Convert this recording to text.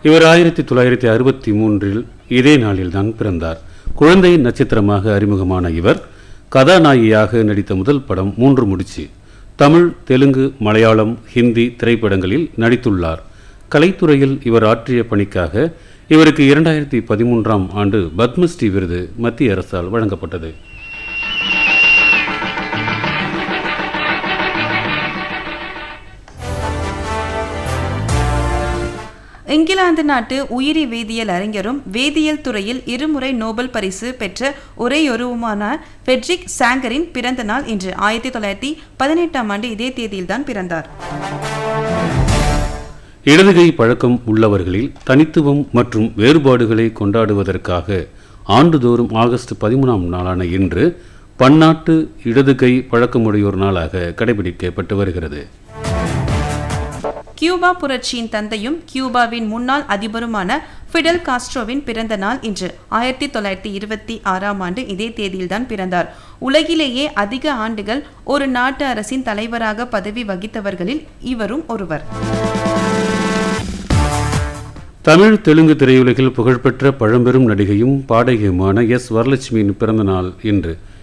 இவர் ஆயிரத்தி தொள்ளாயிரத்தி அறுபத்தி மூன்றில் இதே நாளில்தான் பிறந்தார் குழந்தை நட்சத்திரமாக அறிமுகமான இவர் கதாநாயகியாக நடித்த முதல் படம் மூன்று முடிச்சு தமிழ் தெலுங்கு மலையாளம் ஹிந்தி திரைப்படங்களில் நடித்துள்ளார் கலைத்துறையில் இவர் ஆற்றிய பணிக்காக இவருக்கு இரண்டாயிரத்தி பதிமூன்றாம் ஆண்டு பத்மஸ்ரீ விருது மத்திய அரசால் வழங்கப்பட்டது இங்கிலாந்து நாட்டு உயிரி வேதியியல் அறிஞரும் வேதியியல் துறையில் இருமுறை நோபல் பரிசு பெற்ற ஒரேயொருவமான ஃபெட்ரிக் சாங்கரின் பிறந்த நாள் இன்று ஆயிரத்தி தொள்ளாயிரத்தி பதினெட்டாம் ஆண்டு இதே தேதியில்தான் பிறந்தார் இடதுகை பழக்கம் உள்ளவர்களில் தனித்துவம் மற்றும் வேறுபாடுகளை கொண்டாடுவதற்காக ஆண்டுதோறும் ஆகஸ்ட் பதிமூணாம் நாளான இன்று பன்னாட்டு இடதுகை பழக்கமுடையோர் நாளாக கடைபிடிக்கப்பட்டு வருகிறது கியூபா புரட்சியின் தந்தையும் கியூபாவின் முன்னாள் அதிபருமான ஃபிடல் காஸ்ட்ரோவின் பிறந்த நாள் இன்று ஆயிரத்தி தொள்ளாயிரத்தி இருபத்தி ஆறாம் ஆண்டு இதே தேதியில்தான் பிறந்தார் உலகிலேயே அதிக ஆண்டுகள் ஒரு நாட்டு அரசின் தலைவராக பதவி வகித்தவர்களில் இவரும் ஒருவர் தமிழ் தெலுங்கு திரையுலகில் புகழ்பெற்ற பழம்பெரும் நடிகையும் பாடகியுமான எஸ் வரலட்சுமியின் பிறந்த நாள் இன்று